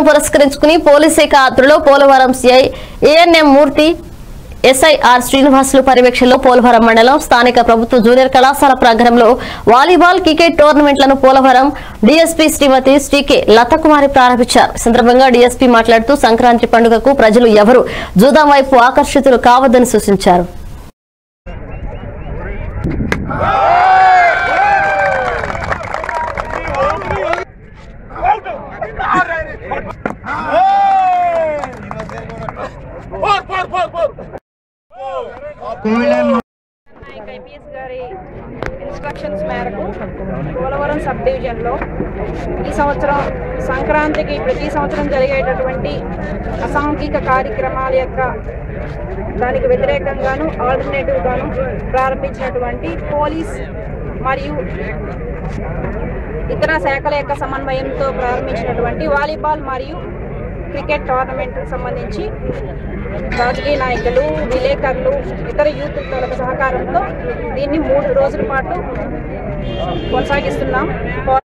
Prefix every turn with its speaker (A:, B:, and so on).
A: పురస్కరించుకుని పోలీస్ శాఖ ఆధ్వర్యంలో Polavaram CI ANM Murthy SI R Srinivasulu పర్యవేక్షణలో పోలవరం మండలం స్థానిక ప్రభుత్వ జూనియర్ కళాశాల ప్రాంగణంలో వాలీబాల్ క్రికెట్ టోర్నమెంట్లను పోలవరం డీఎస్పీ శ్రీమతి శ్రీకే లతకుమారి ప్రారంభించారు ఈ సందర్భంగా డీఎస్పీ మాట్లాడుతూ సంక్రాంతి పండుగకు ప్రజలు ఎవరు జూదం వైపు ఆకర్షితులు కావద్దని సూచించారు
B: నాయక్ ఐపీఎస్ గారి ఇన్స్ట్రక్షన్స్ మేరకు పోలవరం సబ్ డివిజన్లో ఈ సంవత్సరం సంక్రాంతికి ప్రతి సంవత్సరం జరిగేటటువంటి అసాంఘిక కార్యక్రమాల యొక్క దానికి వ్యతిరేకంగాను ఆల్టర్నేటివ్గాను ప్రారంభించినటువంటి పోలీస్ మరియు ఇతర శాఖల యొక్క సమన్వయంతో ప్రారంభించినటువంటి వాలీబాల్ మరియు క్రికెట్ టోర్నమెంట్ సంబంధించి రాజకీయ నాయకులు విలేకరులు ఇతర యూత్ తాలూకా సహకారంతో దీన్ని మూడు రోజుల పాటు కొనసాగిస్తున్నాం